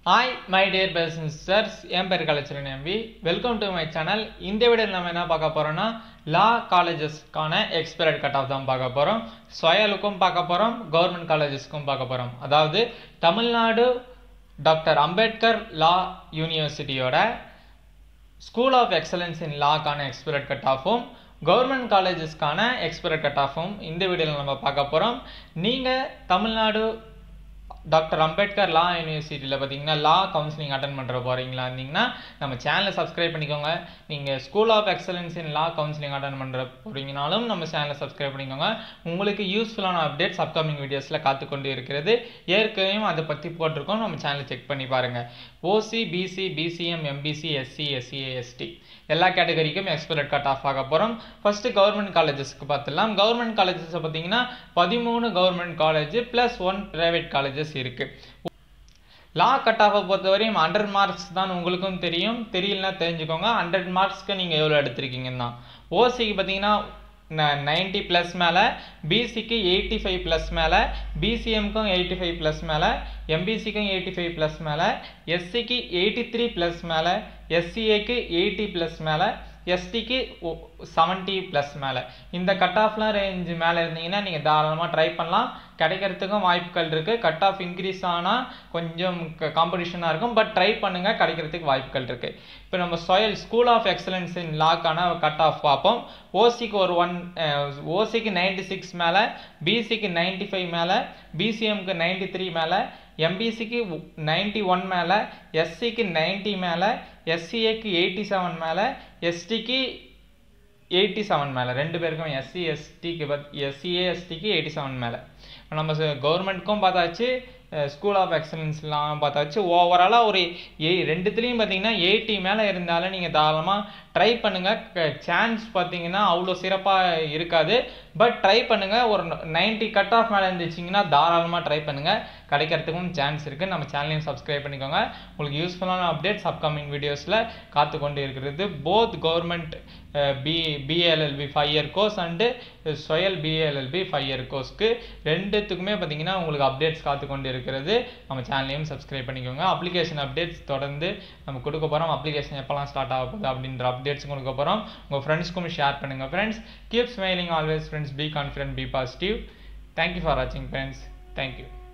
hi my dear person sisters என் பேர் Kalaicharan MP welcome to my channel இந்த வீடியோவில் நம்ம என்ன பார்க்க போகிறோம்னா லா காலேஜஸ்க்கான எக்ஸ்பைரட் கட் ஆஃப் தான் பார்க்க போகிறோம் சொயலுக்கும் பார்க்க போகிறோம் கவர்மெண்ட் காலேஜஸ்க்கும் பார்க்க போகிறோம் அதாவது தமிழ்நாடு டாக்டர் அம்பேத்கர் லா யூனிவர்சிட்டியோட ஸ்கூல் ஆஃப் எக்ஸலன்ஸ் இன் லாக்கான எக்ஸ்பைரட் கட் ஆஃபும் கவர்மெண்ட் காலேஜஸ்க்கான எக்ஸ்பைரட் கட் ஆஃபும் இந்த வீடியோவில் நம்ம பார்க்க போகிறோம் நீங்கள் தமிழ்நாடு டாக்டர் அம்பேத்கர் லா யூனிவர்சிட்டியில் பார்த்தீங்கன்னா லா கவுன்சிலிங் அட்டன் பண்ணுற போகிறீங்களா இருந்தீங்கன்னா நம்ம சேனலை சப்ஸ்கிரைப் பண்ணிக்கோங்க நீங்கள் school of excellence in law counselling attend பண்ணுற போகிறீங்கனாலும் நம்ம சேனலை சப்ஸ்கிரைப் பண்ணிக்கோங்க உங்களுக்கு யூஸ்ஃபுல்லான அப்டேட்ஸ் அப்கமிங் வீடியோஸில் காத்துக்கொண்டு இருக்கிறது ஏற்கனவே அதை பற்றி போட்டிருக்கோம் நம்ம சேனலை செக் பண்ணி பாருங்கள் OC BC BCM MBC SC SC ST எல்லா கேட்டகரிக்கும் எக்ஸ்பெரட் கட் ஆஃப் ஆக போகிறோம் ஃபர்ஸ்ட் கவர்மெண்ட் காலேஜஸ்க்கு பார்த்துடலாம் கவர்மெண்ட் காலேஜஸ் பார்த்தீங்கன்னா பதிமூணு government college plus one private colleges இருக்குது லா கட் ஆஃபை பொறுத்தவரையும் ஹண்ட்ரட் மார்க்ஸ் தான் உங்களுக்கும் தெரியும் தெரியலனா தெரிஞ்சுக்கோங்க ஹண்ட்ரட் மார்க்ஸ்க்கு நீங்கள் எவ்வளோ எடுத்திருக்கீங்கன்னு தான் ஓசிக்கு பார்த்தீங்கன்னா நைன்ட்டி ப்ளஸ் மேலே பிசிக்கு எயிட்டி ஃபைவ் ப்ளஸ் மேலே பிசிஎம்க்கும் எயிட்டி ஃபைவ் ப்ளஸ் மேலே எம்பிசிக்கும் எயிட்டி ஃபைவ் ப்ளஸ் மேலே எஸ்சிக்கு எயிட்டி த்ரீ ப்ளஸ் மேலே எஸ்சிஏக்கு எயிட்டி ப்ளஸ் மேலே எஸ்டிக்கு செவன்ட்டி ப்ளஸ் மேலே இந்த கட் ஆஃப்லாம் ரேஞ்சு மேலே இருந்தீங்கன்னா நீங்கள் தாராளமாக ட்ரை பண்ணலாம் கிடைக்கிறதுக்கும் வாய்ப்புகள் இருக்குது கட் ஆஃப் இன்க்ரீஸ் ஆனால் கொஞ்சம் காம்படிஷனாக இருக்கும் பட் ட்ரை பண்ணுங்கள் கிடைக்கிறதுக்கு வாய்ப்புகள் இருக்குது இப்போ நம்ம சொயல் ஸ்கூல் ஆஃப் எக்ஸலன்ஸ் இன் லாக்கான கட் ஆஃப் பார்ப்போம் ஓசிக்கு ஒரு ஒன் ஓசிக்கு நைன்டி சிக்ஸ் மேலே பிசிக்கு நைன்டி ஃபைவ் மேலே பிசிஎம்க்கு நைன்டி த்ரீ மேலே எம்பிசிக்கு நைன்டி ஒன் மேலே எஸ்சிக்கு நைன்ட்டி மேலே எஸ்சிஏக்கு எயிட்டி செவன் மேலே எஸ்டிக்கு எயிட்டி செவன் மேலே ரெண்டு பேருக்கும் எஸ்சி எஸ்டிக்கு பத் எஸ்சிஏ எஸ்டிக்கு எயிட்டி செவன் மேலே நம்ம கவர்மெண்ட்க்கும் பார்த்தாச்சு ஸ்கூல் ஆஃப் எக்ஸலன்ஸ்லாம் பார்த்தாச்சு ஓவராலாக ஒரு ஏ ரெண்டுத்துலேயும் பார்த்தீங்கன்னா எயிட்டி மேலே இருந்தாலும் நீங்கள் தாராளமாக ட்ரை பண்ணுங்கள் சான்ஸ் பார்த்தீங்கன்னா அவ்வளோ சிறப்பாக இருக்காது பட் ட்ரை பண்ணுங்கள் ஒரு நைன்ட்டி கட் ஆஃப் மேலே இருந்துச்சிங்கன்னா தாராளமாக ட்ரை பண்ணுங்கள் கிடைக்கிறதுக்கும் சான்ஸ் இருக்குது நம்ம சேனலையும் சப்ஸ்கிரைப் பண்ணிக்கோங்க உங்களுக்கு யூஸ்ஃபுல்லான அப்டேட்ஸ் அப்கமிங் வீடியோஸில் காத்து கொண்டு இருக்கிறது both government B BA LLB five year course and சொயல் பிஏஎல்எல்பி ஃபைவ் இயர் கோர்ஸ்க்கு ரெண்டுத்துக்குமே பார்த்தீங்கன்னா உங்களுக்கு அப்டேட்ஸ் காத்து கொண்டு இருக்கிறது நம்ம சேனலையும் சப்ஸ்கிரைப் பண்ணிக்கோங்க அப்ளிகேஷன் அப்டேட்ஸ் தொடர்ந்து நம்ம கொடுக்க போகிறோம் அப்ளிகேஷன் எப்போல்லாம் ஸ்டார்ட் ஆக போகுது அப்படின்ற அப்டேட்ஸ் கொடுக்க போகிறோம் உங்கள் ஃப்ரெண்ட்ஸ்க்கும் ஷேர் பண்ணுங்கள் friends keep smiling always friends be confident be positive thank you for வாட்சிங் ஃப்ரெண்ட்ஸ் தேங்க்யூ